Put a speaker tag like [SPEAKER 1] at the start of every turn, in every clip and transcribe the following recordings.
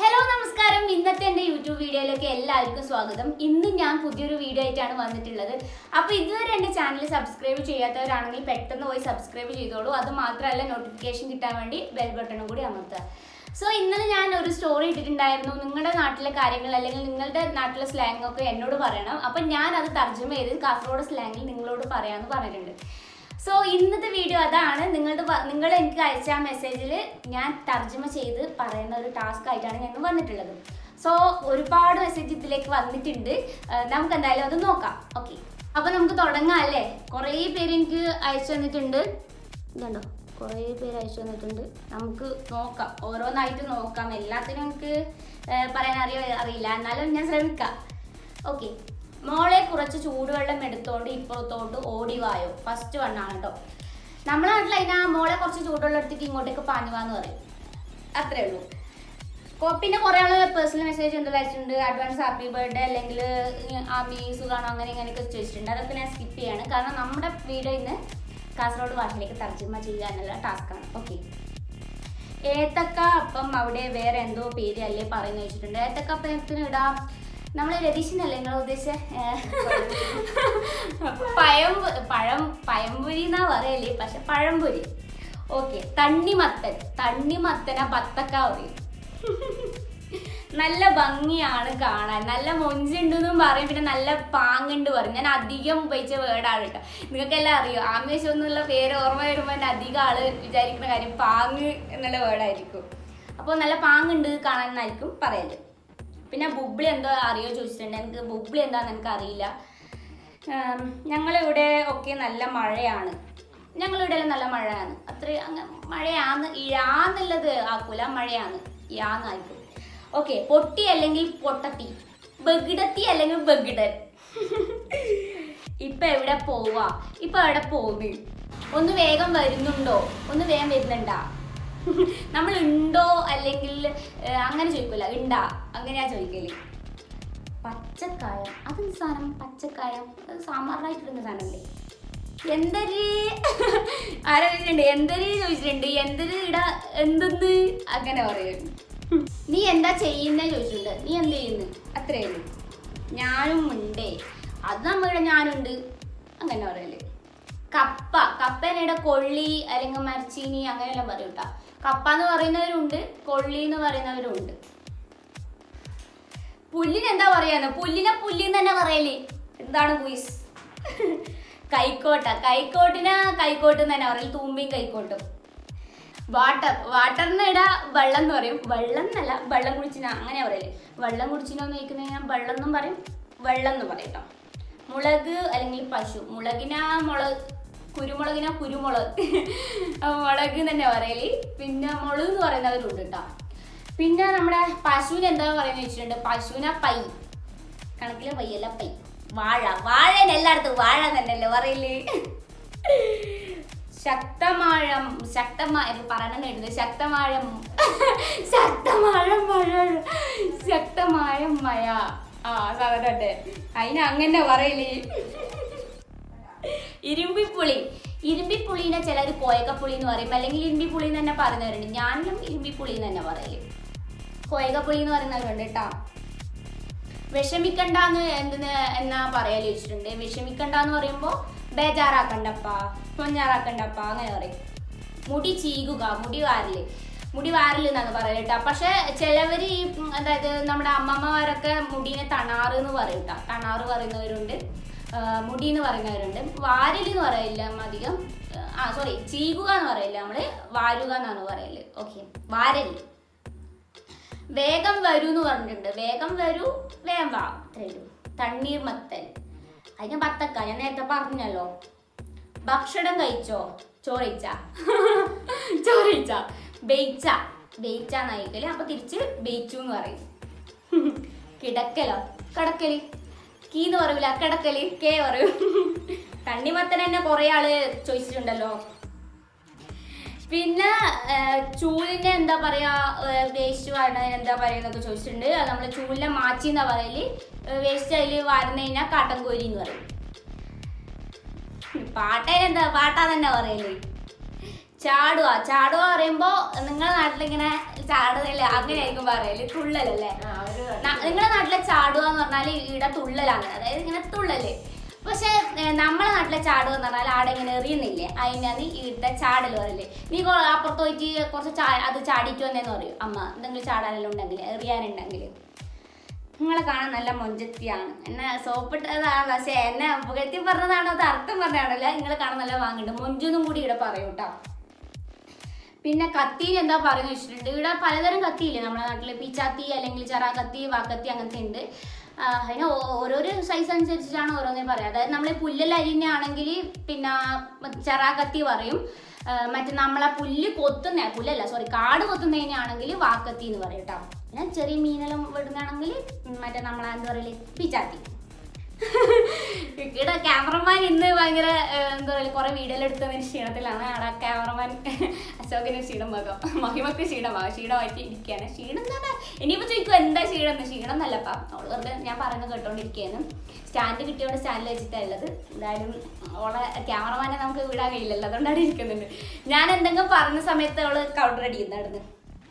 [SPEAKER 1] Hello നമസ്കാരം ഇന്നത്തെ എൻ്റെ യൂട്യൂബ് വീഡിയോയിലേക്ക് എല്ലാവർക്കും സ്വാഗതം ഇന്ന് ഞാൻ പുതിയൊരു വീഡിയോ ആയിട്ടാണ് വന്നിട്ടുള്ളത് അപ്പോൾ ഇതുവരെ എൻ്റെ ചാനൽ സബ്സ്ക്രൈബ് ചെയ്യാത്തവരാണെങ്കിൽ പെട്ടെന്ന് പോയി സബ്സ്ക്രൈബ് ചെയ്തോളൂ അത് മാത്രമല്ല നോട്ടിഫിക്കേഷൻ കിട്ടാൻ വേണ്ടി ബെൽ ബട്ടണും കൂടി അമർത്തുക സോ ഇന്നലെ ഞാൻ ഒരു സ്റ്റോറി ഇട്ടിട്ടുണ്ടായിരുന്നു നിങ്ങളുടെ നാട്ടിലെ കാര്യങ്ങൾ അല്ലെങ്കിൽ നിങ്ങളുടെ നാട്ടിലെ സ്ലാങ് ഒക്കെ എന്നോട് പറയണം അപ്പം ഞാൻ അത് തർജ്ജമ ചെയ്ത് കാസർഗോഡ് സ്ലാങ്ങിൽ നിങ്ങളോട് പറയാമെന്ന് പറഞ്ഞിട്ടുണ്ട് സോ ഇന്നത്തെ വീഡിയോ അതാണ് നിങ്ങളുടെ പ- നിങ്ങൾ എനിക്ക് അയച്ച ആ മെസ്സേജിൽ ഞാൻ തർജ്ജമ ചെയ്ത് പറയുന്ന ഒരു ടാസ്ക് ആയിട്ടാണ് ഞാൻ ഇന്ന് വന്നിട്ടുള്ളത് സോ ഒരുപാട് മെസ്സേജ് ഇതിലേക്ക് വന്നിട്ടുണ്ട് ആ, നമുക്ക് എന്തായാലും അത് നോക്കാം ഓക്കെ അപ്പൊ നമുക്ക് തുടങ്ങാം അല്ലേ കുറേ പേര് എനിക്ക് അയച്ചു തന്നിട്ടുണ്ട് ഇതുണ്ടോ കുറേ പേര് അയച്ചു തന്നിട്ടുണ്ട് നമുക്ക് നോക്കാം ഓരോന്നായിട്ട് നോക്കാം എല്ലാത്തിനും എനിക്ക് ആ, പറയാൻ അറിയോ അറിയില്ല എന്നാലും ഞാൻ ശ്രമിക്കാം ഓക്കെ മോളെ കുറച്ച് ചൂടുവെള്ളം എടുത്തോണ്ട് ഇപ്പുറത്തോട്ട് ഓടിവായോ ഫസ്റ്റ് വണ്ണാണ് കേട്ടോ നമ്മുടെ നാട്ടിൽ അതിനാ മോളെ കുറച്ച് ചൂടുവെള്ളം എടുത്തിട്ട് ഇങ്ങോട്ടേക്ക് പാഞ്ഞുവാന്ന് പറയും അത്രേ ഉള്ളൂ കൊ- പിന്നെ കുറേ ആള് പേഴ്സണൽ മെസ്സേജ് എന്തെങ്കിലും അയച്ചിട്ടുണ്ട് അഡ്വാൻസ് ഹാപ്പി ബർത്ത്ഡേ അല്ലെങ്കിൽ ആമി സുഖാണോ അങ്ങനെ ഇങ്ങനെയൊക്കെ ചോദിച്ചിട്ടുണ്ട് അതൊക്കെ ഞാൻ സ്കിപ്പ് ചെയ്യാണ് കാരണം നമ്മുടെ വീഡിയോ ഇന്ന് കാസർഗോഡ് ഭാഷയിലേക്ക് തർജ്ജമ ചെയ്യുക എന്നുള്ള ടാസ്ക്കാണ് ഓക്കെ ഏത്തക്ക അപ്പം അവിടെ വേറെ എന്തോ പേര് അല്ലേ പറയുന്ന വെച്ചിട്ടുണ്ട് ഏത്തക്ക അപ്പത്തിന് ഇടാം നമ്മൾ രതീഷിനല്ലേ നിങ്ങൾ ഉദ്ദേശിച്ച പഴം പഴം പഴംപൊരി എന്നാ പറയല്ലേ പക്ഷെ പഴംപൊരി ഓക്കെ തണ്ണിമത്തൻ തണ്ണിമത്തന ബത്തക്ക പറയും നല്ല ഭംഗിയാണ് കാണാൻ നല്ല മൊഞ്ചുണ്ടെന്നും പറയും പിന്നെ നല്ല പാങ്ങുണ്ട് പറയും ഞാൻ അധികം ഉപയോഗിച്ച വേർഡാണ് കേട്ടോ നിങ്ങൾക്കെല്ലാം അറിയോ ആമേശം എന്നുള്ള പേര് ഓർമ്മ വരുമ്പോൾ തന്നെ അധികം ആള് വിചാരിക്കുന്ന കാര്യം പാങ്ങ് എന്നുള്ള വേർഡായിരിക്കും അപ്പോൾ നല്ല പാങ്ങുണ്ട് കാണാൻ എന്നായിരിക്കും പറയല് പിന്നെ ബുബ്ലി എന്തോ അറിയോ ചോദിച്ചിട്ടുണ്ട് എനിക്ക് ബുബ്ലി എന്താന്ന് എനിക്ക് അറിയില്ല ഉം, ഞങ്ങളിവിടെ ഒക്കെ നല്ല മഴയാണ് ഞങ്ങളിവിടെ എല്ലാം നല്ല മഴയാണ് അത്ര അങ്ങ് മഴയാന്ന് ഇഴാന്നുള്ളത് ആക്കൂല മഴയാണ് യാന്നായിരിക്കും ഓക്കെ പൊട്ടി അല്ലെങ്കിൽ പൊട്ടത്തി ബഗിടത്തി അല്ലെങ്കിൽ ബഗിടൻ ഇപ്പൊ എവിടെ പോവാ ഇപ്പൊ എവിടെ പോകുന്നു ഒന്ന് വേഗം വരുന്നുണ്ടോ ഒന്ന് വേഗം വരുന്നുണ്ടാ നമ്മൾ ഉണ്ടോ അല്ലെങ്കിൽ ഏഹ്, അങ്ങനെ ചോദിക്കൂല ഉണ്ടാ അങ്ങനെയാ ചോദിക്കല് പച്ചക്കായം അതെന്ത് സാധനം പച്ചക്കായം അത് സാമ്പാറിനായിട്ടിടുന്ന സാധനമല്ലേ എന്തര് ആരാ ചോദിച്ചിട്ടുണ്ട് എന്തര് ചോദിച്ചിട്ടുണ്ട് എന്തര് ഇടാ എന്തെന്ന് അങ്ങനെ പറയും നീ എന്താ ചെയ്യുന്നേ ചോദിച്ചിട്ടുണ്ട് നീ എന്ത് ചെയ്യുന്നു അത്രേ ഉള്ളൂ ഞാനും ഉണ്ടേ അത് നമ്മളുടെ ഞാനുണ്ട് അങ്ങനെ പറയല് കപ്പ കപ്പേനയുടെ കൊള്ളി അല്ലെങ്കിൽ മരച്ചീനി അങ്ങനെയെല്ലാം പറയും കേട്ടോ കപ്പ എന്ന് പറയുന്നവരുണ്ട് കൊള്ളി എന്ന് പറയുന്നവരുണ്ട് പുല്ലിന് എന്താ പറയാന്ന് പുല്ലിനെ പുല്ലിന്ന് തന്നെ പറയല് എന്താണ് കുയിസ് കൈക്കോട്ട കൈക്കോട്ടിന് കൈക്കോട്ട് എന്ന് തന്നെ പറയും തൂമ്പിയും കൈക്കോട്ടും വാട്ടർ വാട്ടറിന് ഇട വെള്ളം എന്ന് പറയും വെള്ളം എന്നല്ല വെള്ളം കുടിച്ചിന അങ്ങനെ പറയല് വെള്ളം കുടിച്ചിനോന്ന് ചോദിക്കുന്ന ഞാൻ വെള്ളം എന്നും പറയും വെള്ളം എന്ന് പറയും കേട്ടോ മുളക് അല്ലെങ്കിൽ പശു മുളകിന മുളക് കുരുമുളകിന കുരുമുളക് മുളക് എന്ന് തന്നെ പറയല് പിന്നെ മുളക് എന്ന് പറയുന്നവരുണ്ട് കേട്ടോ പിന്നെ നമ്മുടെ പശുവിന് എന്താ പറയുന്നത് വെച്ചിട്ടുണ്ട് പശുവിനെ പൈ കണക്കിലെ പയ്യല്ല പൈ വാഴ വാഴൻ എല്ലായിടത്തും വാഴ തന്നെയല്ലേ പറയില്ലേ ശക്തമാഴം ശക്തമായ പറയണം എഴുതുന്നത് ശക്തമാഴം ശക്തമാഴം മഴ ശക്തമായ മഴ ആ സാധനട്ടെ അതിന് അങ്ങനെ പറയില്ലേ ഇരുമ്പിപ്പുളി ഇരുമ്പിപ്പുളിനെ ചിലർ കോയക്കപ്പുളി എന്ന് പറയും അല്ലെങ്കിൽ ഇരുമ്പിപ്പുളി എന്ന് തന്നെ പറയുന്നവരുണ്ട് ഞാനും ഇരുമ്പിപ്പുളി എന്ന് തന്നെ പറയല് കോയക്കപ്പുളി എന്ന് പറയുന്നവരുണ്ട് കേട്ടോ വിഷമിക്കണ്ടെന്ന് എന്തെന്ന് എന്നാ പറയല് വെച്ചിട്ടുണ്ട് വിഷമിക്കണ്ടെന്ന് പറയുമ്പോൾ ബേജാറാക്കണ്ടപ്പ പൊഞ്ഞാറാക്കണ്ടപ്പ അങ്ങനെ പറയും മുടി ചീകുക മുടി വാരല് മുടി വാരല് എന്നാണ് പറയല് കേട്ടോ പക്ഷെ ചിലവർ ഈ ഉം, അതായത് നമ്മുടെ അമ്മമ്മമാരൊക്കെ മുടീനെ തണാറ് എന്ന് പറയും കേട്ടോ തണാറ് പറയുന്നവരുണ്ട് ആ, മുടി എന്ന് പറയുന്നവരുണ്ട് വാരല് എന്ന് പറയില്ല അധികം ആ സോറി ചീകുക എന്ന് പറയില്ല നമ്മള് വാരുക എന്നാണ് പറയല് ഓക്കെ വാരല് വേഗം വരൂ എന്ന് പറഞ്ഞിട്ടുണ്ട് വേഗം വരൂ വേഗം വാ അത്രേ ഉള്ളൂ തണ്ണീർമത്തൻ അതിന് ബത്തക്ക ഞാൻ നേരത്തെ പറഞ്ഞല്ലോ ഭക്ഷണം കഴിച്ചോ ചോറിച്ച ചോറിച്ച ബെയ്ച്ച ബെയ്ച്ച നയിക്കല് അപ്പൊ തിരിച്ച് ബെയ്ച്ചു എന്ന് പറയും കിടക്കലോ കടക്കല് കീ എന്ന് പറയൂല കിടക്കല് കേ പറയും തണ്ണിമത്തൻ തന്നെ കുറെ ആള് ചോദിച്ചിട്ടുണ്ടല്ലോ പിന്നെ ആ, ചൂലിനെ എന്താ പറയാ വേസ്റ്റ് വാരണതിന് എന്താ പറയാ എന്നൊക്കെ ചോദിച്ചിട്ടുണ്ട് അത് നമ്മൾ ചൂലിനെ മാച്ചി എന്നാ പറയല് വേസ്റ്റ് അതിൽ വാരുന്ന കഴിഞ്ഞാൽ കാട്ടൻകോരി എന്ന് പറയും പാട്ടേന് എന്താ പാട്ടാ തന്നെ പറയല് ചാടുക ചാടുക പറയുമ്പോ നിങ്ങളുടെ നാട്ടിലിങ്ങനെ ചാടുന്നില്ല അങ്ങനെയായിരിക്കും പറയല് തുള്ളലല്ലേ
[SPEAKER 2] ആ, അവര്
[SPEAKER 1] ന- നിങ്ങളുടെ നാട്ടിലെ ചാടുക എന്ന് പറഞ്ഞാല് ഇവിടെ തുള്ളലാണ് അതായത് ഇങ്ങനെ തുള്ളല് പക്ഷെ ഏഹ്, നമ്മളെ നാട്ടിലെ ചാടുക എന്ന് പറഞ്ഞാൽ ആടെ ഇങ്ങനെ എറിയുന്നില്ലേ അതിനാണ് ഇവിടുത്തെ ചാടൽ പറയില്ലേ നീ കൊ- അപ്പുറത്ത് പോയിട്ട് കുറച്ച് ചാ അത് ചാടിയിട്ട് വന്നേന്ന് പറയും അമ്മ എന്തെങ്കിലും ചാടാനെല്ലാം ഉണ്ടെങ്കിൽ എറിയാനുണ്ടെങ്കിൽ നിങ്ങളെ കാണാൻ നല്ല മൊഞ്ചത്തിയാണ് എന്നെ സോപ്പിട്ടതാണ് പക്ഷെ എന്നെ പുകഴ്ത്തി പറഞ്ഞതാണോ അത് അർത്ഥം പറഞ്ഞാണല്ലോ നിങ്ങളെ കാണാൻ നല്ല വാങ്ങുന്നുണ്ട് മൊഞ്ചൊന്നും കൂടി ഇവിടെ പറയൂ കേട്ടോ പിന്നെ കത്തിന് എന്താ പറയുന്നത് വെച്ചിട്ടുണ്ട് ഇവിടെ പലതരം കത്തിയില്ലേ നമ്മുടെ നാട്ടിൽ പിച്ചാത്തി അല്ലെങ്കിൽ ചെറാ കത്തി വാക്കത്തി അങ്ങനത്തെ ഉണ്ട് ആ, അതിന് ഓ- ഓരോരോ സൈസ് അനുസരിച്ചിട്ടാണ് ഓരോന്നേ പറയാം അതായത് നമ്മൾ പുല്ലെല്ലാം അരിഞ്ഞാണെങ്കിൽ പിന്നെ ചെറാ കത്തി പറയും ആ, മറ്റേ നമ്മളെ പുല്ല് കൊത്തുന്ന പുല്ലല്ല സോറി കാട് കൊത്തുന്നതിനാണെങ്കിൽ വാക്കത്തി എന്ന് പറയും കേട്ടോ പിന്നെ ചെറിയ മീനെല്ലാം വിടുകയാണെങ്കിൽ മറ്റേ നമ്മളെ എന്താ പറയല് പിച്ചാത്തി ഇവിടെ ക്യാമറമാൻ ഇന്ന് ഭയങ്കര ഏഹ്, എന്താ പറയുക കുറെ വീഡിയോ എടുത്തതിന് ക്ഷീണത്തിലാണ് അവിടെ ക്യാമറമാൻ അശോകന് ക്ഷീണമാകാം മഹിമക്ക് ക്ഷീണമാകും ക്ഷീണമായിട്ട് ഇരിക്കുകയാണ് ക്ഷീണം എന്ന് പറഞ്ഞാൽ ഇനിയിപ്പോൾ ചോദിക്കും എന്താ ക്ഷീണം എന്ന് ക്ഷീണം എന്നല്ലപ്പാ അവള് വെറുതെ ഞാൻ പറയുന്നത് കേട്ടോണ്ടിരിക്കുകയാണ് സ്റ്റാൻഡ് കിട്ടിയോണ്ട് സ്റ്റാൻഡിൽ വെച്ചിട്ടാണ് ഉള്ളത് എന്തായാലും അവളെ ക്യാമറമാനെ നമുക്ക് വിടാൻ കഴിയില്ലല്ലോ അതുകൊണ്ട് അവിടെ ഇരിക്കുന്നുണ്ട് ഞാൻ എന്തെങ്കിലും പറഞ്ഞ സമയത്ത് അവള് കൗണ്ടർ അടിക്കുന്നായിരുന്നു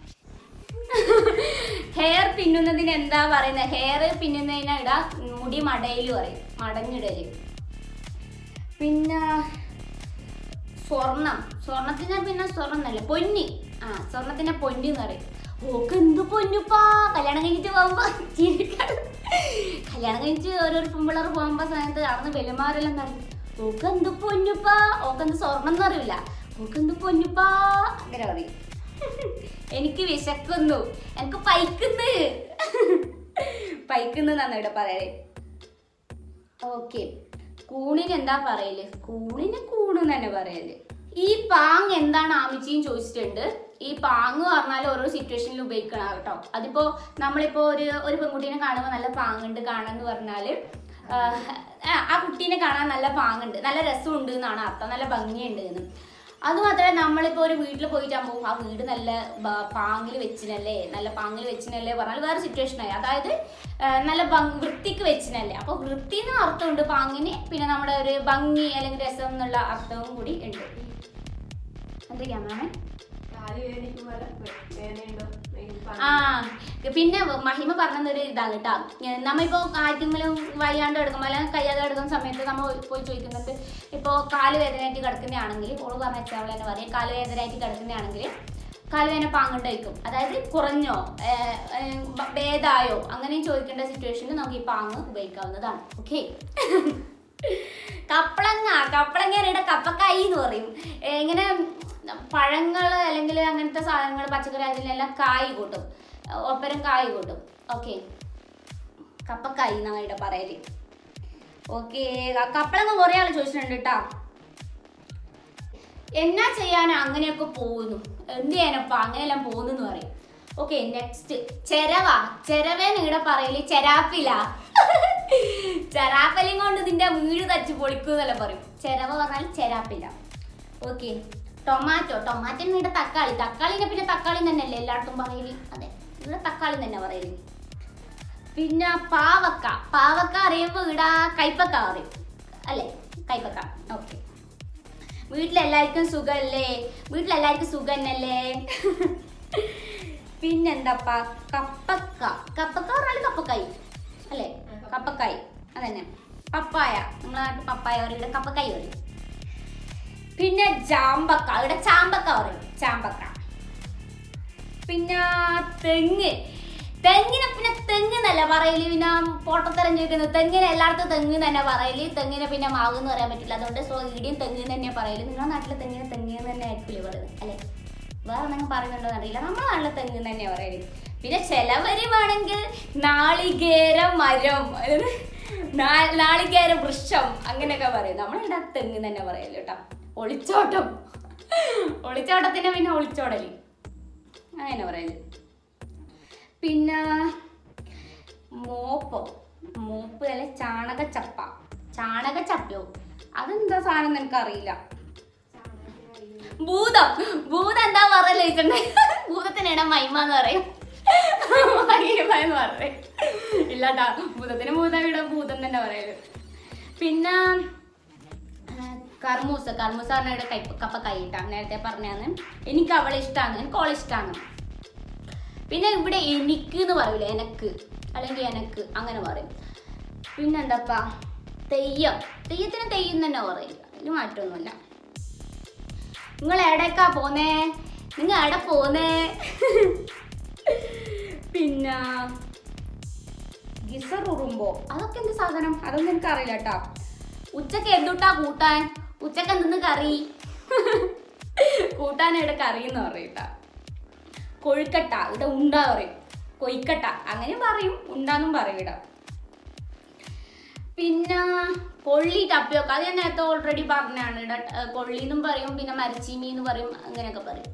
[SPEAKER 1] ഹെയർ പിന്നുന്നതിന് എന്താ പറയുന്നത് ഹെയർ പിന്നുന്നതിന് ഇടാ മുടി മടയിൽ പറയും മടഞ്ഞിടല് പിന്നെ സ്വർണം സ്വർണത്തിന് പിന്നെ സ്വർണം എന്നല്ല പൊന്നി ആ സ്വർണത്തിന്റെ പൊന്നി എന്ന് പറയും ഓക്ക് എന്ത് പൊന്നുപ്പാ കല്യാണം കഴിഞ്ഞിട്ട് പോകുമ്പോ ചിരിക്കാൻ കല്യാണം കഴിഞ്ഞിട്ട് ഓരോരോ പെമ്പിള്ളേർ പോകുമ്പോ സമയത്ത് അവിടുന്ന് വെലുമാരെല്ലാം പറയും ഓക്ക് എന്ത് പൊന്നുപ്പാ ഓക്ക് എന്ത് സ്വർണം എന്ന് അറിയില്ല ഓക്ക് എന്ത് പൊന്നുപ്പാ അങ്ങനെ പറയും എനിക്ക് വിശക്കുന്നു എനിക്ക് പൈക്കുന്നു പൈക്കുന്നു എന്നാണ് ഇവിടെ പറയല് ഓക്കെ കൂണിന് എന്താ പറയല് കൂണിന് കൂണ് തന്നെ പറയല് ഈ പാങ് എന്താണ് ആമിച്ചിയും ചോദിച്ചിട്ടുണ്ട് ഈ പാങ് പറഞ്ഞാൽ ഓരോ സിറ്റുവേഷനിൽ ഉപയോഗിക്കണം കേട്ടോ അതിപ്പോ നമ്മളിപ്പോ ഒരു ഒരു പെൺകുട്ടീനെ കാണുമ്പോൾ നല്ല പാങ്ങുണ്ട് കാണാന്ന് പറഞ്ഞാല് ആഹ്, ആ കുട്ടീനെ കാണാൻ നല്ല പാങ്ങുണ്ട് നല്ല രസമുണ്ട് എന്നാണ് അർത്ഥം നല്ല ഭംഗിയുണ്ട് എന്ന് അത് മാത്രമല്ല നമ്മളിപ്പോ ഒരു വീട്ടിൽ പോയിട്ടാകുമ്പോൾ ആ വീട് നല്ല ബ- പാങ്ങിൽ വെച്ചിനല്ലേ നല്ല പാങ്ങിൽ വെച്ചിനല്ലേ പറഞ്ഞാൽ വേറെ സിറ്റുവേഷൻ ആയി അതായത് ആ, നല്ല ഭംഗി വൃത്തിക്ക് വെച്ചിനല്ലേ അപ്പൊ വൃത്തി എന്ന് അർത്ഥമുണ്ട് പാങ്ങിന് പിന്നെ നമ്മുടെ ഒരു ഭംഗി അല്ലെങ്കിൽ രസം എന്നുള്ള അർത്ഥവും കൂടി ഉണ്ട് എന്ത് ക്യാമറ
[SPEAKER 2] കാല് വേദനിക്കുമ്പോൾ വേദനയുണ്ടോ എനിക്ക്
[SPEAKER 1] ആ പിന്നെ മഹിമ പറഞ്ഞൊരു ഇതാണ് കേട്ടോ നമ്മളിപ്പോ ആർക്കെങ്കിലും വയ്യാണ്ട് എടുക്കുമ്പോൾ അല്ലെങ്കിൽ കയ്യാതെ എടുക്കുന്ന സമയത്ത് നമ്മൾ പോയി ചോദിക്കുന്നുണ്ട് ഇപ്പോൾ കാല് വേദനയായിട്ട് കിടക്കുന്നതാണെങ്കിൽ ഓള് പറഞ്ഞ വെച്ചാൽ അവൾ തന്നെ പറയും കാല് വേദനയായിട്ട് കിടക്കുന്നതാണെങ്കിൽ കാലുവേദന പാങ്ങുണ്ടായിരിക്കും അതായത് കുറഞ്ഞോ ഏർ, ഏർ, ബ- ഭേദായോ അങ്ങനെ ചോദിക്കേണ്ട സിറ്റുവേഷനിൽ നമുക്ക് ഈ പാങ്ങ് ഉപയോഗിക്കാവുന്നതാണ് ഓക്കെ കപ്പളങ്ങ കപ്പളങ്ങയുടെ കപ്പക്കായി എന്ന് പറയും ഏ, ഇങ്ങനെ പഴങ്ങൾ അല്ലെങ്കിൽ അങ്ങനത്തെ സാധനങ്ങൾ പച്ചക്കറി അതിലെല്ലാം കായ് കൂട്ടും ഒപ്പരം കായ് കൂട്ടും ഓക്കെ കപ്പക്കായി എന്നാണ് ഇവിടെ പറയല് ഓക്കെ കപ്പളങ്ങ കുറേ ആൾ ചോദിച്ചിട്ടുണ്ട് കേട്ടോ എന്നാ ചെയ്യാനാ അങ്ങനെയൊക്കെ പോകുന്നു എന്ത് ചെയ്യാനപ്പാ അങ്ങനെയെല്ലാം പോകുന്നു എന്ന് പറയും ഓക്കെ നെക്സ്റ്റ് ചെരവ ചെരവേന്ന് ഇവിടെ പറയല് ചെരാപ്പില ചെറാപ്പലും കൊണ്ട് ഇതിന്റെ വീട് തച്ച് പൊളിക്കും എന്നല്ല പറയും ചെരവ പറഞ്ഞാൽ ചെരാപ്പില ഓക്കെ ടൊമാറ്റോ ടൊമാറ്റോ ഇവിടെ തക്കാളി തക്കാളിനെ പിന്നെ തക്കാളി തന്നെയല്ലേ എല്ലായിടത്തും പറയല് അതെ ഇവിടെ തക്കാളി തന്നെ പറയല് പിന്നെ പാവക്ക പാവക്ക അറിയുമ്പോൾ ഇവിടെ കൈപ്പക്ക പറയും അല്ലേ കൈപ്പക്ക ഓക്കെ വീട്ടിലെല്ലാവർക്കും സുഖമല്ലേ വീട്ടിലെല്ലാവർക്കും സുഖം തന്നെയല്ലേ പിന്നെന്താപ്പാ കപ്പക്ക കപ്പക്ക പറഞ്ഞാൽ കപ്പക്കായി അല്ലേ കപ്പക്കായി അതന്നെ പപ്പായ നമ്മളെ നാട്ടിൽ പപ്പായ പറയും ഇവിടെ കപ്പക്കായി പറയും പിന്നെ ജാമ്പക്ക ഇവിടെ ചാമ്പക്ക പറയും ചാമ്പക്ക പിന്നെ തെങ്ങ് തെങ്ങിനെ പിന്നെ തെങ്ങ് എന്നല്ല പറയല് പിന്നെ പൊട്ടത്തരം ചോദിക്കുന്നത് തെങ്ങിനെ എല്ലായിടത്തും തെങ്ങ് തന്നെ പറയല് തെങ്ങിനെ പിന്നെ മാവ് എന്ന് പറയാൻ പറ്റില്ല അതുകൊണ്ട് സോ ഇടിയും തെങ്ങ് തന്നെ പറയല് നിങ്ങളുടെ നാട്ടിലെ തെങ്ങിനെ തെങ്ങ് എന്ന് തന്നെ ആയിരിക്കില്ലേ പറയുന്നത് അല്ലേ വേറെ നിങ്ങൾ പറയുന്നുണ്ടോ അറിയില്ല നമ്മുടെ നാട്ടിലെ തെങ്ങ് തന്നെ പറയല് പിന്നെ ചിലവര് വേണമെങ്കിൽ നാളികേര മരം അതായത് നാ- നാളികേര വൃക്ഷം അങ്ങനെയൊക്കെ പറയും നമ്മളിവിടെ തെങ്ങ് തന്നെ പറയല് കേട്ടോ ഒളിച്ചോട്ടം ഒളിച്ചോട്ടത്തിന് പിന്നെ ഒളിച്ചോടല് അങ്ങനെ പറയല് പിന്നെ മോപ്പോ മോപ്പ് അല്ലെ ചാണകച്ചപ്പ ചാണകച്ചപ്പയോ അതെന്താ സാധനം നിനക്ക് അറിയില്ല ഭൂതം ഭൂതം എന്താ പറയല് ചോദിച്ചിട്ടുണ്ടെ ഭൂതത്തിനിട മൈമ എന്ന് പറയും മഹിമ എന്ന് പറയും ഇല്ലാട്ടാ ഭൂതത്തിന് ഭൂതം ഇവിടെ ഭൂതം തന്നെ പറയല് പിന്നെ ആ, കർമൂസ കർമൂസ പറഞ്ഞ ഇവിടെ കയ്പ കപ്പ കൈയിട്ടാണ് നേരത്തെ പറഞ്ഞാന്ന് എനിക്ക് അവളെ ഇഷ്ടമാണ് എനിക്ക് ഓളെ ഇഷ്ടമാണ് പിന്നെ ഇവിടെ എനിക്ക് എന്ന് പറയൂല എനക്ക് അല്ലെങ്കിൽ എനക്ക് അങ്ങനെ പറയും പിന്നെന്താപ്പാ തെയ്യം തെയ്യത്തിന് തെയ്യം തന്നെ പറയും അതിന് മാറ്റമൊന്നുമില്ല നിങ്ങൾ എവിടേക്കാ പോന്നേ നിങ്ങൾ എവിടെ പോന്നേ പിന്നെ ഗിസർ ഉറുമ്പോ അതൊക്കെ എന്ത് സാധനം അതൊന്നും എനിക്ക് അറിയില്ല കേട്ടോ ഉച്ചക്ക് എന്തുട്ടാ കൂട്ടാൻ ഉച്ചക്ക് എന്തെന്ന് കറി കൂട്ടാൻ ഇവിടെ കറി എന്ന് പറയട്ടാ കൊഴുക്കട്ട ഇവിടെ ഉണ്ട പറയും കൊയ്ക്കട്ട അങ്ങനെ പറയും ഉണ്ടാന്നും പറയും ഇവിടെ പിന്നെ കൊള്ളി ടപ്പിയൊക്കെ അത് ഞാൻ നേരത്തെ ഓൾറെഡി പറഞ്ഞാണ് ഇവിടെ ഏർ കൊള്ളിന്നും പറയും പിന്നെ മരച്ചീമി എന്ന് പറയും അങ്ങനെയൊക്കെ പറയും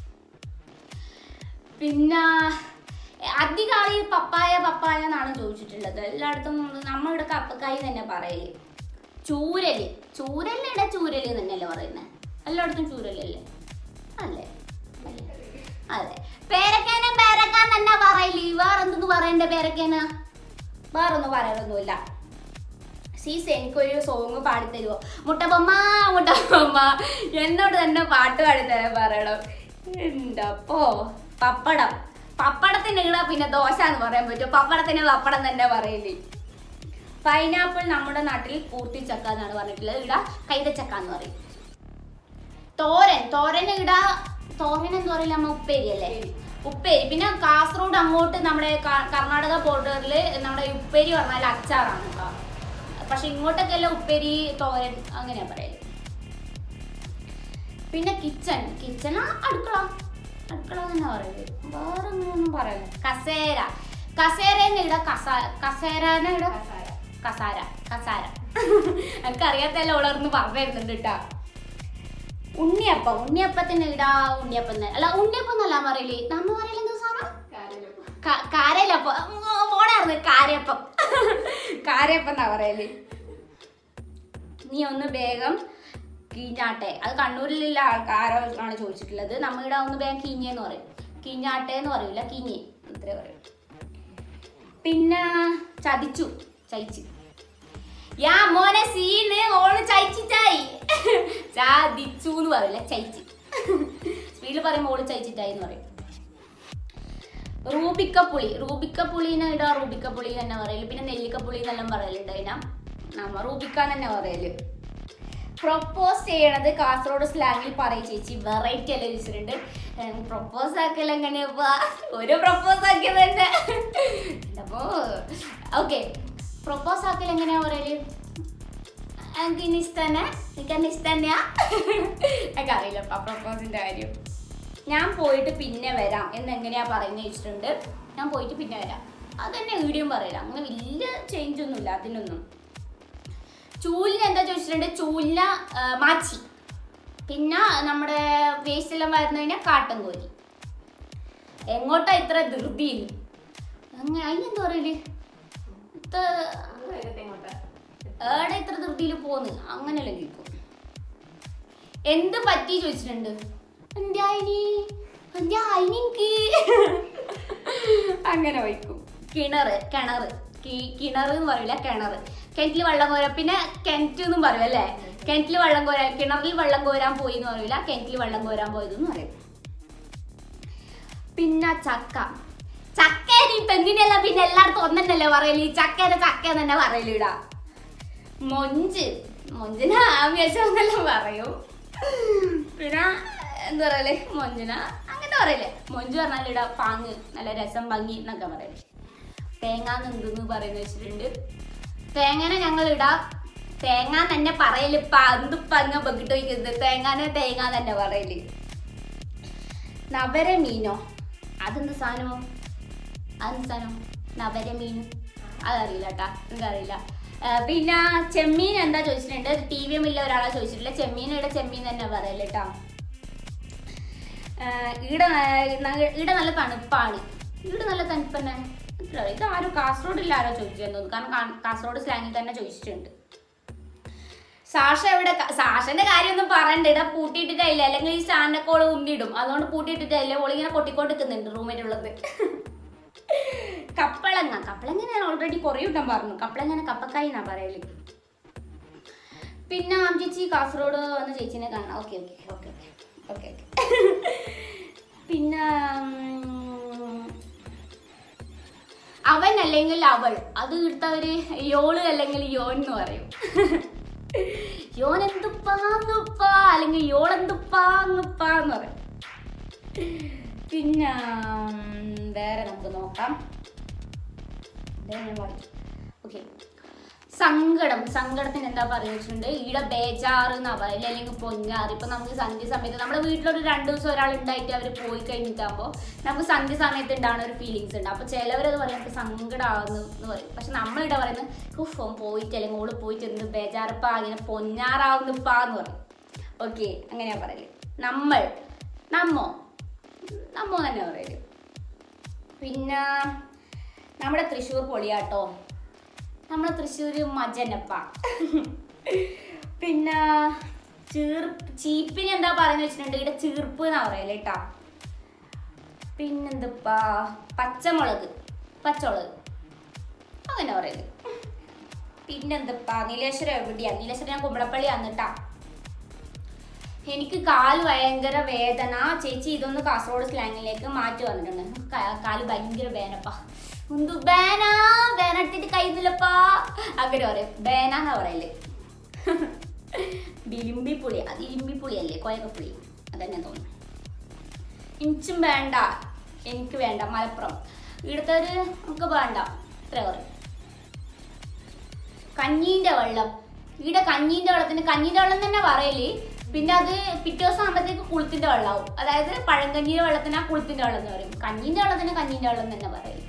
[SPEAKER 1] പിന്നെ അധികം ആൾ ഈ പപ്പായ പപ്പായ എന്നാണ് ചോദിച്ചിട്ടുള്ളത് എല്ലായിടത്തും നമ്മളിവിടെ കപ്പക്കായി തന്നെ പറയല് ചൂരല് ചൂരലിടെ ചൂരല് തന്നെയല്ലേ പറയുന്നത് എല്ലായിടത്തും ചൂരലല്ലേ അല്ലേ അതെ പേരക്കേന പേരക്കാൻ തന്നെ പറയില്ലേ വേറെന്തെന്ന് പറയണ്ടേ പേരക്കേന വേറൊന്നും പറയാനൊന്നുമില്ല സീസ് എനിക്കൊരു സോങ് പാടിത്തരുമോ മുട്ടബൊമ്മ മുട്ടബൊമ്മ എന്നോട് തന്നെ പാട്ട് പാടിത്തരാൻ പറയണം എന്താപ്പോ പപ്പടം പപ്പടത്തിന് ഇട പിന്നെ ദോശ എന്ന് പറയാൻ പറ്റും പപ്പടത്തിന് പപ്പടം തന്നെ പറയില്ലേ പൈനാപ്പിൾ നമ്മുടെ നാട്ടിൽ പൂർത്തിച്ചക്ക എന്നാണ് പറഞ്ഞിട്ടുള്ളത് ഇട കൈതച്ചക്ക എന്ന് പറയും തോരൻ തോരൻ ഇട തോരൻ എന്ന് പറയില്ല നമ്മ ഉപ്പേരി അല്ലേ ഉപ്പേരി പിന്നെ കാസർഗോഡ് അങ്ങോട്ട് നമ്മുടെ ക- കർണാടക ബോർഡറിൽ നമ്മുടെ ഉപ്പേരി പറഞ്ഞാൽ അച്ചാറാണ് കേട്ടോ പക്ഷെ ഇങ്ങോട്ടൊക്കെ എല്ലാം ഉപ്പേരി തോരൻ അങ്ങനെയാ പറയല് പിന്നെ കിച്ചൺ കിച്ചൺ അടുക്കള അടുക്കള തന്നെ പറയല് വേറെ അങ്ങനെയൊന്നും പറയല കസേര കസേരന്ന് ഇട കസാ കസേരനെ ഇട
[SPEAKER 2] കസാര.
[SPEAKER 1] കസാര കസാര എനിക്ക് അറിയാത്തല്ല ഉളർന്ന് പറഞ്ഞു തരുന്നുണ്ട് കേട്ടാ ഉണ്ണിയപ്പം ഉണ്ണിയപ്പത്തിന് ഇടാ ഉണ്ണിയപ്പം തന്നെ അല്ല ഉണ്ണിയപ്പം എന്നല്ല പറയല് നമ്മ പറയല് എന്താ സാധനം
[SPEAKER 2] കാരലപ്പം.
[SPEAKER 1] ക- കാരയിലപ്പം പോണായിരുന്നു കാരയപ്പം കാരയപ്പം എന്നാ പറയല് നീ ഒന്ന് വേഗം കീഞ്ഞാട്ടെ അത് കണ്ണൂരിലുള്ള ആൾക്കാരോ ആണ് ചോദിച്ചിട്ടുള്ളത് നമ്മളിവിടെ ഒന്ന് വേഗം കീഞ്ഞെന്ന് പറയും കീഞ്ഞാട്ടെ എന്ന് പറയൂല കീഞ്ഞെ അത്രേ പറയും പിന്നെ ചതിച്ചു ചയിച്ച് യാ മോനെ സീന് ഓള് ചയിച്ചിട്ടായി ചതിച്ചു എന്ന് പറയില്ല ചയിച്ച് സ്പീഡിൽ പറയുമ്പോൾ ഓള് ചയിച്ചിട്ടായി എന്ന് പറയും റൂബിക്കപ്പുളി റൂബിക്കപ്പുളിനെ ഇടാ റൂബിക്കപ്പുളി തന്നെ പറയല് പിന്നെ നെല്ലിക്കപ്പുളി എന്നെല്ലാം പറയലുണ്ട് അതിനാ നമ്മ റൂബിക്ക തന്നെ പറയല് പ്രൊപ്പോസ് ചെയ്യണത് കാസർഗോഡ് സ്ലാങ്ങിൽ പറയും ചേച്ചി വെറൈറ്റി അല്ലേ ചോദിച്ചിട്ടുണ്ട് പ്രൊപ്പോസ് ആക്കൽ എങ്ങനെയാ ഒരു പ്രൊപ്പോസ് ആക്കിയത് തന്നെ അപ്പോ ഓക്കെ പ്രൊപ്പോസ് ആക്കൽ എങ്ങനെയാ പറയല് എനിക്ക് ഇനി ഇഷ്ടന്നെ എനിക്ക് എന്നെ ഇഷ്ടന്നെയാ എനിക്ക് അറിയില്ലപ്പാ പ്രൊപ്പോസിന്റെ കാര്യം ഞാൻ പോയിട്ട് പിന്നെ വരാം എന്ന് എങ്ങനെയാ പറയുന്നത് വെച്ചിട്ടുണ്ട് ഞാൻ പോയിട്ട് പിന്നെ വരാം അതന്നെ വീഡിയോ പറയില്ല അങ്ങനെ വലിയ ചേഞ്ച് ഒന്നുമില്ല അതിനൊന്നും ചൂലിന് എന്താ ചോദിച്ചിട്ടുണ്ട് ചൂലിന ആ, മാച്ചി പിന്നെ നമ്മുടെ വേസ്റ്റ് എല്ലാം വരുന്ന കഴിഞ്ഞാൽ കാട്ടൻ കോരി എങ്ങോട്ടാ ഇത്ര ധൃതിയിൽ അങ്ങനെ അതിനെന്താ പറയല് ഇത്ര
[SPEAKER 2] ഒന്ന് വേഗത്തെ ഇങ്ങോട്ടാ.
[SPEAKER 1] ഏടെ ഇത്ര ധൃതിയിൽ പോന്ന് അങ്ങനെയല്ലേ ചോദിക്കും എന്ത് പറ്റി ചോദിച്ചിട്ടുണ്ട് എന്തായിനി എന്തായിനി എനിക്ക് അങ്ങനെ വയ്ക്കും കിണറ് കിണറ് കി- കിണറ് എന്ന് പറയില്ല കിണറ് കിണറ്റിൽ വെള്ളം കോരാൻ പിന്നെ കിണറ്റ് എന്നും പറയും അല്ലേ കിണറ്റിൽ വെള്ളം കോരാൻ കിണറിൽ വെള്ളം കോരാൻ പോയി എന്ന് പറയില്ല കിണറ്റിൽ വെള്ളം കോരാൻ പോയതെന്ന് പറയും പിന്നെ ചക്ക ചക്കേരി തെങ്ങിനെയല്ല പിന്നെ എല്ലായിടത്തും ഒന്നെന്നല്ലേ പറയല് ഈ ചക്കേനെ ചക്ക തന്നെ പറയലിടാ മൊഞ്ച് മൊഞ്ചിന ആവേശമെന്നെല്ലാം പറയും പിന്നെ എന്താ പറയല് മൊഞ്ചിന അങ്ങനെ പറയില്ലേ മൊഞ്ച് പറഞ്ഞാൽ ഇടാ പാങ്ങ് നല്ല രസം ഭംഗി എന്നൊക്കെ പറയല് തേങ്ങ എന്തെന്ന് പറയുന്ന വെച്ചിട്ടുണ്ട് തേങ്ങനെ ഞങ്ങൾ ഇടാ തേങ്ങ തന്നെ പറയല് എന്ത് പങ്ങ ബക്കിട്ട് വയ്ക്കുന്നത് തേങ്ങാനെ തേങ്ങ തന്നെ പറയല് നവര മീനോ അതെന്ത് സാധനമോ അതെന്ത് സാധനം നവര മീൻ അതറിയില്ല കേട്ടാ എനിക്കറിയില്ല ആ, പിന്നെ ചെമ്മീൻ എന്താ ചോദിച്ചിട്ടുണ്ട് ടി വി എം ഇല്ല ഒരാളെ ചോദിച്ചിട്ടില്ല ചെമ്മീൻ ഇവിടെ ചെമ്മീൻ തന്നെ പറയല് കേട്ടോ ഇവിടെ ഇവിടെ നല്ല തണുപ്പാണ് ഇവിടെ നല്ല തണുപ്പ് തന്നെ ഇത്ര ഇത് ആരും കാസർഗോഡിൽ ആരോ ചോദിച്ചെന്ന് തോന്നുന്നു കാരണം കാ- കാസർഗോഡ് സ്ലാങ്ങിൽ തന്നെ ചോദിച്ചിട്ടുണ്ട് സാഷ എവിടെ ക- സാഷന്റെ കാര്യമൊന്നും പറയണ്ട ഇവിടെ പൂട്ടിയിട്ടിട്ടില്ല അല്ലെങ്കിൽ ഈ സ്റ്റാൻഡൊക്കെ ഓള് ഉന്തിയിടും അതുകൊണ്ട് പൂട്ടിയിട്ടിട്ടില്ല ഓള് ഇങ്ങനെ കൊട്ടിക്കൊണ്ട് നിൽക്കുന്നുണ്ട് റൂമിലുള്ളത് കപ്പളങ്ങ കപ്പളങ്ങ ഞാൻ ഓൾറെഡി കുറേ വട്ടം പറഞ്ഞു കപ്പളങ്ങനെ കപ്പക്കായി എന്നാ പറയല് പിന്നെ ആം ചേച്ചി കാസർഗോഡ് വന്ന് ചേച്ചിനെ കാണാം okay okay okay okay okay okay പിന്നെ ഉം, അവൻ അല്ലെങ്കിൽ അവൾ അത് ഇട്ടവര് യോള് അല്ലെങ്കിൽ യോൻ എന്ന് പറയും യോൻ എന്തുപ്പാങ്ങുപ്പാ അല്ലെങ്കിൽ യോൾ എന്തുപ്പാങ്ങുപ്പാ എന്ന് പറയും പിന്നെ ഉം, വേറെ നമുക്ക് നോക്കാം ഓക്കെ സങ്കടം സങ്കടത്തിന് എന്താ പറയുക വെച്ചിട്ടുണ്ട് ഈടെ ബേജാറ് എന്നാ പറയില്ല അല്ലെങ്കിൽ പൊഞ്ഞാറ് ഇപ്പൊ നമുക്ക് സന്ധ്യ സമയത്ത് നമ്മുടെ വീട്ടിലൊരു രണ്ടു ദിവസം ഒരാൾ ഉണ്ടായിട്ട് അവർ പോയി കഴിഞ്ഞിട്ടാകുമ്പോൾ നമുക്ക് സന്ധ്യ സമയത്ത് ഉണ്ടാകുന്ന ഒരു ഫീലിങ്സ് ഉണ്ട് അപ്പൊ ചിലവരത് പറയും എനിക്ക് സങ്കടമാകുന്നു എന്ന് പറയും പക്ഷെ നമ്മളിവിടെ പറയുന്നത് ഉഫ് ഓൻ പോയിട്ട് അല്ലെങ്കിൽ ഓള് പോയിട്ട് എന്ത് ബേജാറിപ്പാ ഇങ്ങനെ പൊഞ്ഞാറാവുന്നുപ്പാ എന്ന് പറയും ഓക്കെ അങ്ങനെയാ പറയല് നമ്മൾ നമ്മോ നമ്മോ തന്നെ പറയല് പിന്നെ നമ്മുടെ തൃശ്ശൂർ പൊളിയാട്ടോ നമ്മുടെ തൃശ്ശൂർ മജനപ്പ പിന്നെ ചീർ ചീപ്പിന് എന്താ പറയുന്നത് വെച്ചിട്ടുണ്ട് ഇവിടെ ചീർപ്പ് എന്നാ പറയല് കേട്ടാ പിന്നെന്തപ്പാ പച്ചമുളക് പച്ചമുളക് അങ്ങനെ പറയല് പിന്നെന്തപ്പാ നീലേശ്വരം എവിടെയാ നീലേശ്വരം ഞാൻ കുമ്പളപ്പള്ളി വന്നിട്ടാ എനിക്ക് കാൽ ഭയങ്കര വേദന ചേച്ചി ഇതൊന്ന് കാസർഗോഡ് സ്ലാങ്ങിലേക്ക് മാറ്റി വന്നിട്ടുണ്ട് കാ- കാല് ഭയങ്കര വേനപ്പാ എന്തു ബേന ബേന എടുത്തിട്ട് കഴിയുന്നില്ലപ്പാ അങ്ങനെ പറയും ബേന എന്നാ പറയല് ബിലിമ്പിപ്പുളി അത് ഇലിമ്പിപ്പുളി അല്ലേ കോയക്കപ്പുളി അതന്നെ തോന്നുന്നു ഇഞ്ചും വേണ്ട എനിക്ക് വേണ്ട മലപ്പുറം ഇവിടുത്തെ ഒരു നമുക്ക് വേണ്ട ഇത്ര പറയും കഞ്ഞീന്റെ വെള്ളം ഇവിടെ കഞ്ഞീന്റെ വെള്ളത്തിന് കഞ്ഞീന്റെ വെള്ളം തന്നെ പറയല് പിന്നെ അത് പിറ്റേ ദിവസം ആകുമ്പോഴത്തേക്ക് കുളത്തിന്റെ വെള്ളമാവും അതായത് പഴങ്കഞ്ഞിയുടെ വെള്ളത്തിന് ആ കുളത്തിന്റെ വെള്ളം എന്ന് പറയും കഞ്ഞീന്റെ വെള്ളത്തിന് കഞ്ഞീന്റെ വെള്ളം തന്നെ പറയല്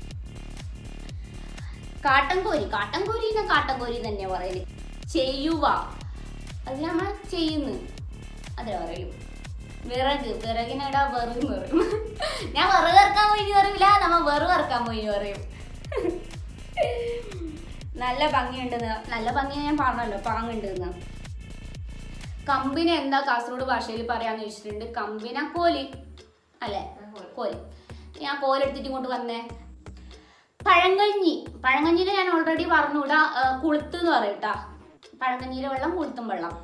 [SPEAKER 1] കാട്ടൻകോരി കാട്ടൻകോരി എന്ന കാട്ടൻകോരി തന്നെ പറയല് ചെയ്യുക അത് നമ്മൾ ചെയ്യുന്നു അതെ പറയും വിറക് വിറകിനിട വെറും പറയും ഞാൻ വിറക് ഇറക്കാൻ പോയി എന്ന് പറയില്ല നമ്മ വെറു ഇറക്കാൻ പോയി എന്ന് പറയും നല്ല ഭംഗിയുണ്ടെന്ന് നല്ല ഭംഗി ഞാൻ പറഞ്ഞല്ലോ പാങ്ങുണ്ടെന്ന് കമ്പിനെ എന്താ കാസർഗോഡ് ഭാഷയിൽ പറയാന്ന് ചോദിച്ചിട്ടുണ്ട് കമ്പിന കോലി അല്ലേ കോലി ഞാൻ കോലെടുത്തിട്ട് ഇങ്ങോട്ട് വന്നേ പഴങ്കഞ്ഞി പഴങ്കഞ്ഞിയിൽ ഞാൻ ഓൾറെഡി പറഞ്ഞുകൂടാ ആ, കുളുത്ത് എന്ന് പറയട്ടാ പഴങ്കഞ്ഞിയിലെ വെള്ളം കുളുത്തും വെള്ളം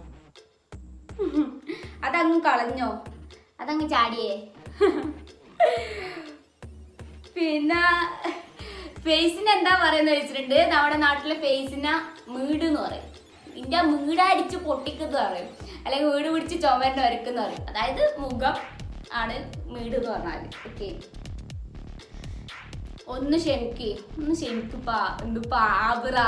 [SPEAKER 1] അതങ്ങ് കളഞ്ഞോ അതങ്ങ് ചാടിയേ പിന്നെ ഫേസിന് എന്താ പറയുന്നത് വെച്ചിട്ടുണ്ട് നമ്മുടെ നാട്ടിലെ ഫേസിനെ മീട് എന്ന് പറയും ഇതിന്റെ മീടടിച്ച് പൊട്ടിക്കുന്ന പറയും അല്ലെങ്കിൽ വീട് പിടിച്ച് ചുമരിന്റെ വരക്കുന്ന പറയും അതായത് മുഖം ആണ് മീട് എന്ന് പറഞ്ഞാൽ ഓക്കെ ഒന്ന് ക്ഷമിക്ക് ഒന്ന് ക്ഷമിക്കുപ്പാ എന്തുപ്പാ ആബറ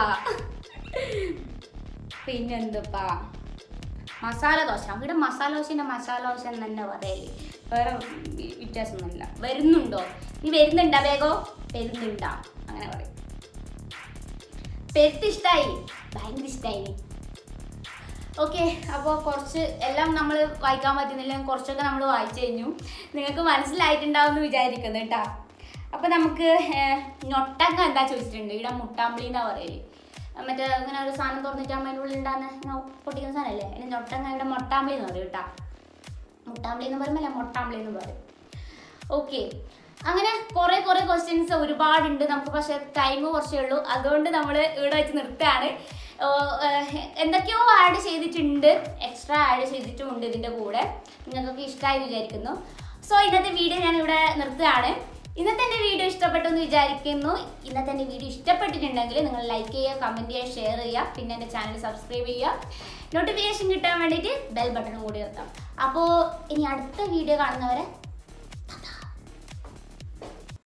[SPEAKER 1] പിന്നെന്തുപ്പാ മസാല ദോശ ഇവിടെ മസാല ദോശന്റെ മസാല ദോശ എന്ന് തന്നെ പറയല് വേറെ വി- വ്യത്യാസമൊന്നുമില്ല വരുന്നുണ്ടോ നീ വരുന്നുണ്ടാ വേഗോ വരുന്നുണ്ടാ അങ്ങനെ പറയും പെരുത്ത് ഇഷ്ടായി ഭയങ്കര ഇഷ്ടായി ഓക്കെ അപ്പോൾ കുറച്ച് എല്ലാം നമ്മൾ വായിക്കാൻ പറ്റുന്നില്ല കുറച്ചൊക്കെ നമ്മൾ വായിച്ചു കഴിഞ്ഞു നിങ്ങൾക്ക് മനസ്സിലായിട്ടുണ്ടാവും എന്ന് വിചാരിക്കുന്നു കേട്ടോ അപ്പോൾ നമുക്ക് ഏർ, ഞൊട്ടങ്ങ എന്താ ചോദിച്ചിട്ടുണ്ട് ഇവിടെ മുട്ടാമ്പിളി എന്നാ പറയല് മറ്റേ ഇങ്ങനെ ഒരു സാധനം തുറന്നിട്ട് അതിൻ്റെ ഉള്ളിൽ ഉണ്ടാകുന്ന ഇങ്ങനെ പൊട്ടിക്കുന്ന സാധനമല്ലേ അതിന് ഞൊട്ടങ്ങ ഇവിടെ മൊട്ടാമ്പിളി എന്ന് പറയും കേട്ടോ മുട്ടാമ്പിളി എന്ന് പറയുമ്പോൾ അല്ല മൊട്ടാമ്പിളി എന്ന് പറയും ഓക്കെ അങ്ങനെ കുറെ കുറെ ക്വസ്റ്റ്യൻസ് ഒരുപാടുണ്ട് നമുക്ക് പക്ഷെ ടൈം കുറച്ചേ ഉള്ളൂ അതുകൊണ്ട് നമ്മൾ ഇവിടെ വെച്ച് നിർത്തുകയാണ് ഓ, ഏഹ്, എന്തൊക്കെയോ ആഡ് ചെയ്തിട്ടുണ്ട് എക്സ്ട്രാ ആഡ് ചെയ്തിട്ടുമുണ്ട് ഇതിൻ്റെ കൂടെ നിങ്ങൾക്കൊക്കെ ഇഷ്ടമായി വിചാരിക്കുന്നു സോ ഇന്നത്തെ വീഡിയോ ഞാൻ ഇവിടെ നിർത്തുകയാണ് ഇന്നത്തെ എൻ്റെ വീഡിയോ ഇഷ്ടപ്പെട്ടു എന്ന് വിചാരിക്കുന്നു ഇന്നത്തെ എൻ്റെ വീഡിയോ ഇഷ്ടപ്പെട്ടിട്ടുണ്ടെങ്കിൽ നിങ്ങൾ ലൈക്ക് ചെയ്യുക കമൻറ്റ് ചെയ്യുക ഷെയർ ചെയ്യുക പിന്നെ എൻ്റെ ചാനൽ സബ്സ്ക്രൈബ് ചെയ്യുക നോട്ടിഫിക്കേഷൻ കിട്ടാൻ വേണ്ടിയിട്ട് ബെൽ ബട്ടണും കൂടി നിർത്താം അപ്പോൾ ഇനി അടുത്ത വീഡിയോ കാണുന്നവരെ